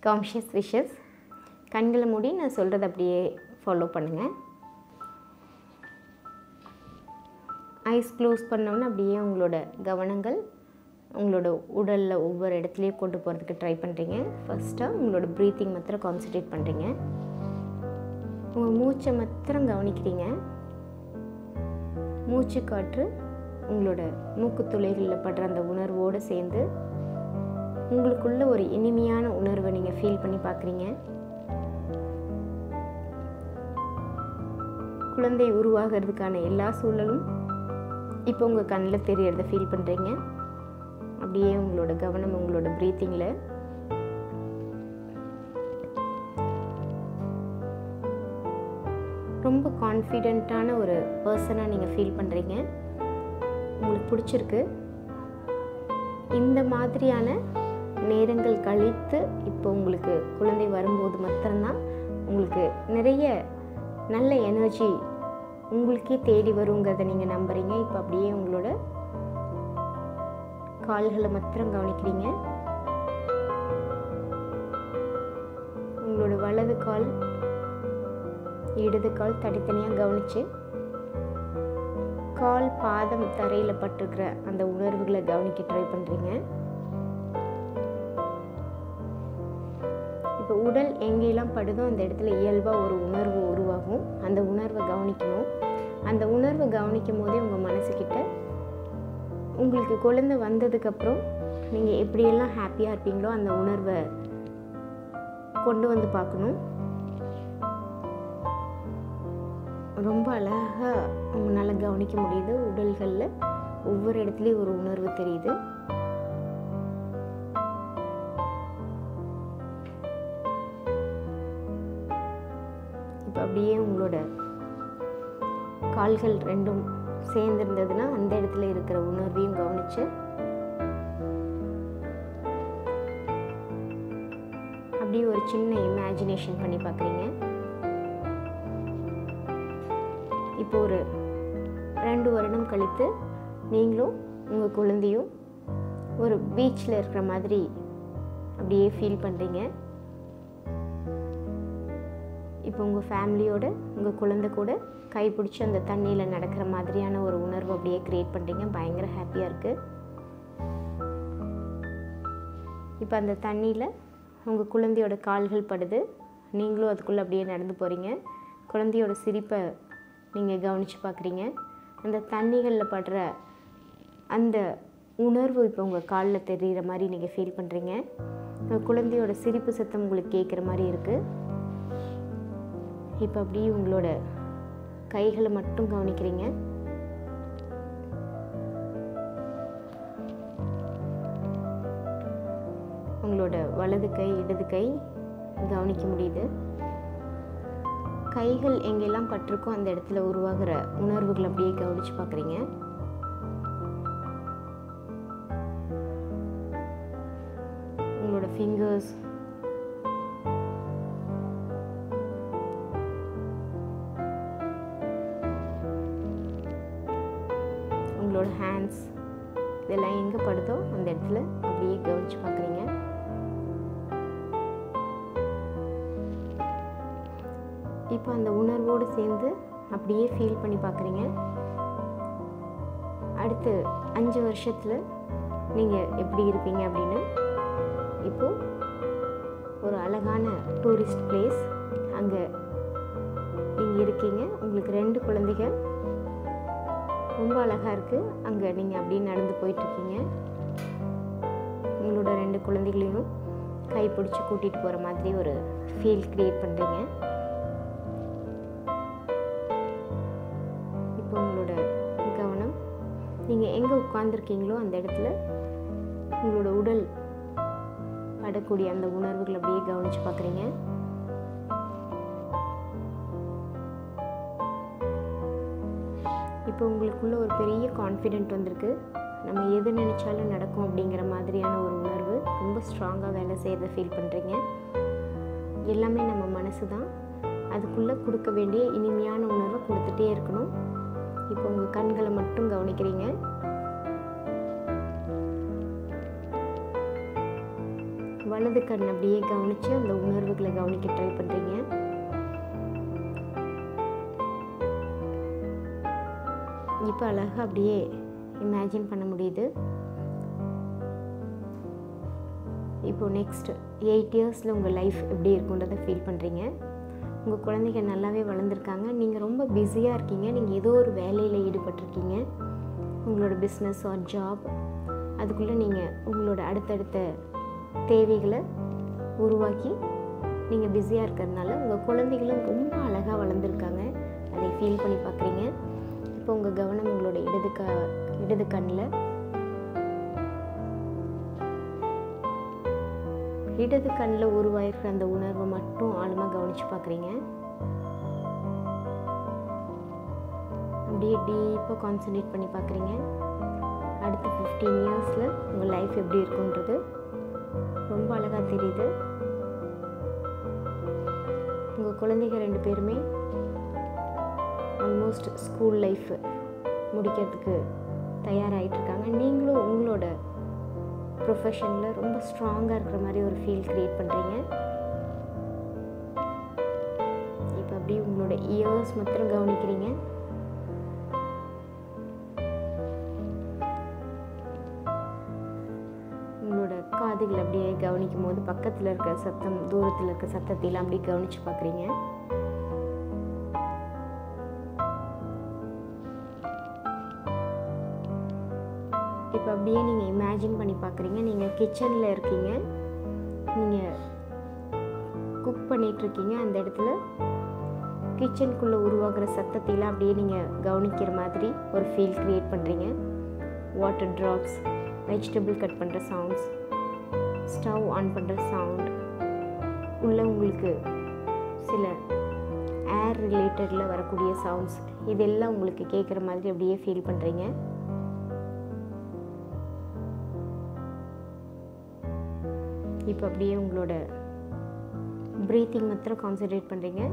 conscious wishes கண்களை மூடி நான் சொல்கிறத அப்படியே ஃபாலோ பண்ணுங்கள் ஐஸ் க்ளோஸ் பண்ணோன்னே அப்படியே உங்களோட கவனங்கள் உங்களோட உடலில் ஒவ்வொரு இடத்துலையும் கொண்டு போகிறதுக்கு ட்ரை பண்ணுறீங்க ஃபஸ்ட்டாக உங்களோட ப்ரீத்திங் மாத்திரம் கான்சன்ட்ரேட் பண்ணுறீங்க உங்கள் மூச்சை மாத்திரம் கவனிக்கிறீங்க மூச்சு காற்று உங்களோட மூக்கு துளைகளில் படுற அந்த உணர்வோடு சேர்ந்து உங்களுக்குள்ள ஒரு இனிமையான உணர்வை நீங்கள் ஃபீல் பண்ணி பார்க்குறீங்க குழந்தை உருவாகிறதுக்கான எல்லா சூழலும் இப்போ உங்கள் கண்ணில் தெரியறத ஃபீல் பண்ணுறீங்க அப்படியே உங்களோட கவனம் உங்களோட ப்ரீத்திங்கில் ரொம்ப கான்ஃபிடெண்ட்டான ஒரு பர்சனாக நீங்கள் ஃபீல் பண்ணுறீங்க உங்களுக்கு பிடிச்சிருக்கு இந்த மாதிரியான நேரங்கள் கழித்து இப்போ உங்களுக்கு குழந்தை வரும்போது மாத்திரம்தான் உங்களுக்கு நிறைய நல்ல எனர்ஜி உங்களுக்கே தேடி வருங்கிறத நீங்கள் நம்புறீங்க இப்போ அப்படியே உங்களோட கால்களை மாத்திரம் கவனிக்கிறீங்க உங்களோட வலது கால் இடது கால் தனித்தனியாக கவனித்து கால் பாதம் தரையில் பட்டிருக்கிற அந்த உணர்வுகளை கவனிக்க ட்ரை பண்ணுறீங்க இப்போ உடல் எங்கெல்லாம் படுதோ அந்த இடத்துல இயல்பாக ஒரு உணர்வு உருவாகும் அந்த உணர்வை கவனிக்கணும் அந்த உணர்வை கவனிக்கும் போதே உங்கள் மனசுக்கிட்ட உங்களுக்கு குழந்தை வந்ததுக்கப்புறம் நீங்கள் எப்படியெல்லாம் ஹாப்பியாக இருப்பீங்களோ அந்த உணர்வை கொண்டு வந்து பார்க்கணும் ரொம்ப அழகாக உங்களால் கவனிக்க முடியுது உடல்களில் ஒவ்வொரு இடத்துலையும் ஒரு உணர்வு தெரியுது இப்போ அப்படியே உங்களோட கால்கள் ரெண்டும் சேர்ந்துருந்ததுன்னா அந்த இடத்துல இருக்கிற உணர்வையும் கவனிச்சு அப்படியே ஒரு சின்ன இமேஜினேஷன் பண்ணி பார்க்குறீங்க இப்போ ஒரு ரெண்டு வருடம் கழித்து நீங்களும் உங்கள் குழந்தையும் ஒரு பீச்சில் இருக்கிற மாதிரி அப்படியே ஃபீல் பண்ணுறீங்க இப்போ உங்கள் ஃபேமிலியோட உங்கள் குழந்தை கூட கைப்பிடிச்சி அந்த தண்ணியில் நடக்கிற மாதிரியான ஒரு உணர்வு அப்படியே க்ரியேட் பண்ணுறீங்க பயங்கர ஹாப்பியாக இருக்குது இப்போ அந்த தண்ணியில் உங்கள் குழந்தையோட கால்கள் படுது நீங்களும் அதுக்குள்ளே அப்படியே நடந்து போகிறீங்க குழந்தையோட சிரிப்பை நீங்கள் கவனித்து பார்க்குறீங்க அந்த தண்ணிகளில் படுற அந்த உணர்வு இப்போ உங்கள் காலில் தெரிகிற மாதிரி நீங்கள் ஃபீல் பண்ணுறீங்க உங்கள் குழந்தையோட சிரிப்பு சத்தம் உங்களுக்கு கேட்குற மாதிரி இருக்குது இப்போ அப்படியே உங்களோட கைகளை மட்டும் கவனிக்கிறீங்க உங்களோட வலது கை இடது கை கவனிக்க முடியுது கைகள் எங்கெல்லாம் பட்டிருக்கோ அந்த இடத்துல உருவாகிற உணர்வுகள் அப்படியே கவனிச்சு பார்க்குறீங்க உங்களோட ஃபிங்கர்ஸ் உங்களோட ஹேண்ட்ஸ் இதெல்லாம் எங்கே படுதோ அந்த இடத்துல அப்படியே கவனிச்சு பார்க்குறீங்க இப்போ அந்த உணர்வோடு சேர்ந்து அப்படியே ஃபீல் பண்ணி பார்க்குறீங்க அடுத்து அஞ்சு வருஷத்தில் நீங்கள் எப்படி இருப்பீங்க அப்படின்னு இப்போது ஒரு அழகான டூரிஸ்ட் பிளேஸ் அங்கே நீங்கள் இருக்கீங்க உங்களுக்கு ரெண்டு குழந்தைகள் ரொம்ப அழகாக இருக்குது அங்கே நீங்கள் அப்படியே நடந்து போயிட்டுருக்கீங்க உங்களோட ரெண்டு குழந்தைகளையும் கை பிடிச்சி கூட்டிகிட்டு போகிற மாதிரி ஒரு ஃபீல் க்ரியேட் பண்ணுறீங்க இப்போ உங்களோட கவனம் நீங்கள் எங்கே உட்காந்துருக்கீங்களோ அந்த இடத்துல உங்களோட உடல் படக்கூடிய அந்த உணர்வுகள் அப்படியே கவனித்து பார்க்குறீங்க இப்போ உங்களுக்குள்ள ஒரு பெரிய கான்ஃபிடென்ட் வந்திருக்கு நம்ம எது நினச்சாலும் நடக்கும் அப்படிங்கிற மாதிரியான ஒரு உணர்வு ரொம்ப ஸ்ட்ராங்காக வேலை செய்கிறத ஃபீல் பண்ணுறீங்க எல்லாமே நம்ம மனசு தான் அதுக்குள்ளே கொடுக்க வேண்டிய இனிமையான உணர்வை கொடுத்துட்டே இருக்கணும் இப்போ உங்கள் கண்களை மட்டும் கவனிக்கிறீங்க வலது கண் அப்படியே கவனித்து அந்த உணர்வுகளை கவனிக்க ட்ரை பண்ணுறீங்க இப்போ அழகாக அப்படியே இமேஜின் பண்ண முடியுது இப்போ நெக்ஸ்ட் எயிட் இயர்ஸில் உங்கள் லைஃப் எப்படி இருக்குன்றதை ஃபீல் பண்ணுறீங்க உங்கள் குழந்தைங்க நல்லாவே வளர்ந்துருக்காங்க நீங்கள் ரொம்ப பிஸியாக இருக்கீங்க நீங்கள் ஏதோ ஒரு வேலையில் ஈடுபட்டிருக்கீங்க உங்களோட பிஸ்னஸ் ஆர் ஜாப் அதுக்குள்ளே நீங்கள் உங்களோட அடுத்தடுத்த தேவைகளை உருவாக்கி நீங்கள் பிஸியாக இருக்கிறதுனால உங்கள் குழந்தைகளும் ரொம்ப அழகாக வளர்ந்துருக்காங்க அதை ஃபீல் பண்ணி பார்க்குறீங்க இப்போ உங்கள் கவனம் உங்களோட இடது க இடது கண்ணில் இடது கண்ணில் உருவாயிருக்கிற அந்த உணர்வை மட்டும் ஆழமாக கவனித்து பார்க்குறீங்க அப்படியே டீப்பாக கான்சன்ட்ரேட் பண்ணி பார்க்குறீங்க அடுத்த ஃபிஃப்டீன் இயர்ஸில் உங்கள் லைஃப் எப்படி இருக்குன்றது ரொம்ப அழகாக தெரியுது உங்கள் குழந்தைங்க ரெண்டு பேருமே ஆல்மோஸ்ட் ஸ்கூல் லைஃப் முடிக்கிறதுக்கு தயாராகிட்ருக்காங்க நீங்களும் உங்களோட ப்ரொஃபஷனில் ரொம்ப ஸ்ட்ராங்காக இருக்கிற மாதிரி ஒரு ஃபீல் க்ரியேட் பண்ணுறீங்க இப்போ அப்படியே உங்களோட இயர்ஸ் மாத்திரம் கவனிக்கிறீங்க உங்களோட காதுகள் அப்படியே கவனிக்கும் போது பக்கத்தில் இருக்க சத்தம் தூரத்தில் இருக்க சத்தத்தையெல்லாம் அப்படியே கவனித்து பார்க்குறீங்க இப்போ அப்படியே நீங்கள் இமேஜின் பண்ணி பார்க்குறீங்க நீங்கள் கிச்சனில் இருக்கீங்க நீங்கள் குக் பண்ணிகிட்ருக்கீங்க அந்த இடத்துல கிச்சனுக்குள்ளே உருவாகிற சத்தத்தையெல்லாம் அப்படியே நீங்கள் கவனிக்கிற மாதிரி ஒரு ஃபீல் க்ரியேட் பண்ணுறீங்க வாட்டர் ட்ராப்ஸ் வெஜிடபிள் கட் பண்ணுற சவுண்ட்ஸ் ஸ்டவ் ஆன் பண்ணுற சவுண்ட் உள்ளே உங்களுக்கு சில ஏர் ரிலேட்டடில் வரக்கூடிய சவுண்ட்ஸ் இதெல்லாம் உங்களுக்கு கேட்குற மாதிரி அப்படியே ஃபீல் பண்ணுறீங்க இப்போ அப்படியே உங்களோட ப்ரீத்திங் மாத்திரம் கான்சன்ட்ரேட் பண்ணுறீங்க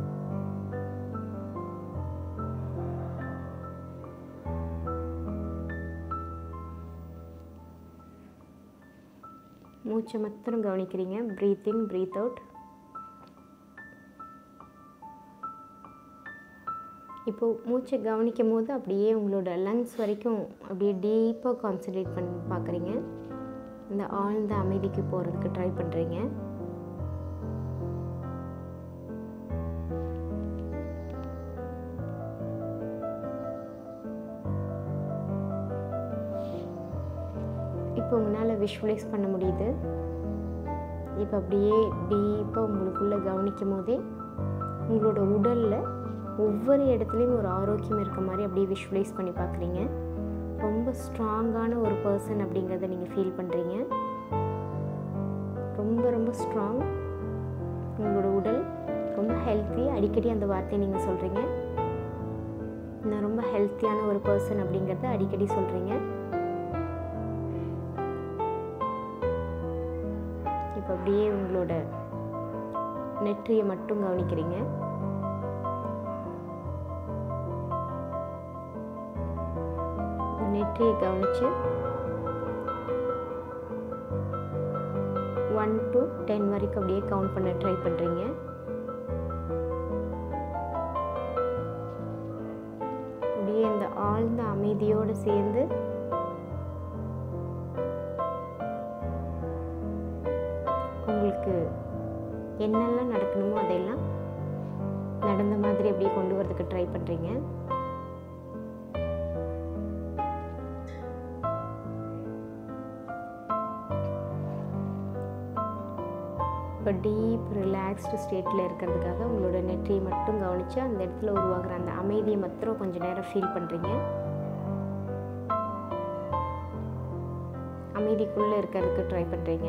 மூச்சை மாத்திரம் கவனிக்கிறீங்க ப்ரீத் இன் ப்ரீத் அவுட் இப்போது மூச்சை கவனிக்கும் போது அப்படியே உங்களோட லங்ஸ் வரைக்கும் அப்படியே டீப்பாக கான்சன்ட்ரேட் பண்ணி பார்க்குறீங்க இந்த ஆழ்ந்த அமைதிக்கு போகிறதுக்கு ட்ரை பண்ணுறீங்க இப்போ உங்களால் விஷுவலைஸ் பண்ண முடியுது இப்போ அப்படியே டீப்பாக உங்களுக்குள்ளே கவனிக்கும் போதே உங்களோட உடலில் ஒவ்வொரு இடத்துலையும் ஒரு ஆரோக்கியம் இருக்க மாதிரி அப்படியே விஷுவலைஸ் பண்ணி பார்க்குறீங்க ரொம்ப ஸ்ட்ராங்கான ஒரு பர்சன் அப்படிங்கிறத நீங்கள் ஃபீல் பண்ணுறீங்க ரொம்ப ரொம்ப ஸ்ட்ராங் உங்களோட உடல் ரொம்ப ஹெல்த்தி அடிக்கடி அந்த வார்த்தையை நீங்கள் சொல்கிறீங்க நான் ரொம்ப ஹெல்த்தியான ஒரு பர்சன் அப்படிங்கிறத அடிக்கடி சொல்கிறீங்க இப்போ அப்படியே உங்களோட நெற்றியை மட்டும் கவனிக்கிறீங்க நெற்றியை கவனித்து ஒன் டு டென் வரைக்கும் அப்படியே கவுண்ட் பண்ண ட்ரை பண்ணுறீங்க அப்படியே இந்த ஆழ்ந்த அமைதியோடு சேர்ந்து உங்களுக்கு என்னெல்லாம் நடக்கணுமோ அதெல்லாம் நடந்த மாதிரி அப்படியே கொண்டு வரதுக்கு ட்ரை பண்ணுறீங்க இப்போ டீப் ரிலாக்ஸ்டு ஸ்டேட்டில் இருக்கிறதுக்காக உங்களோட நெற்றியை மட்டும் கவனித்து அந்த இடத்துல உருவாகிற அந்த அமைதியை மாத்திரம் கொஞ்சம் நேரம் ஃபீல் பண்ணுறீங்க அமைதிக்குள்ளே இருக்கிறதுக்கு ட்ரை பண்ணுறீங்க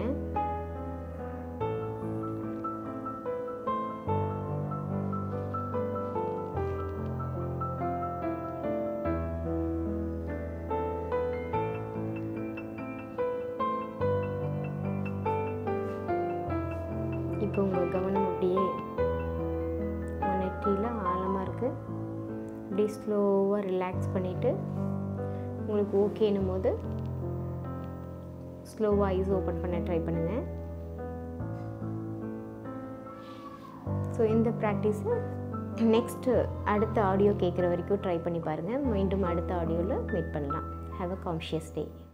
இப்போ உங்கள் கவனம் அப்படியே உங்கள் நெற்றியில் ஆழமாக இருக்குது அப்படியே ஸ்லோவாக ரிலாக்ஸ் பண்ணிவிட்டு உங்களுக்கு ஓகேனும் போது ஸ்லோவாக ஐஸ் ஓப்பன் பண்ண ட்ரை பண்ணுங்கள் ஸோ இந்த ப்ராக்டிஸை நெக்ஸ்ட்டு அடுத்த ஆடியோ கேட்குற வரைக்கும் ட்ரை பண்ணி பாருங்கள் மீண்டும் அடுத்த ஆடியோவில் மீட் பண்ணலாம் ஹாவ் அ கான்ஷியஸ் டே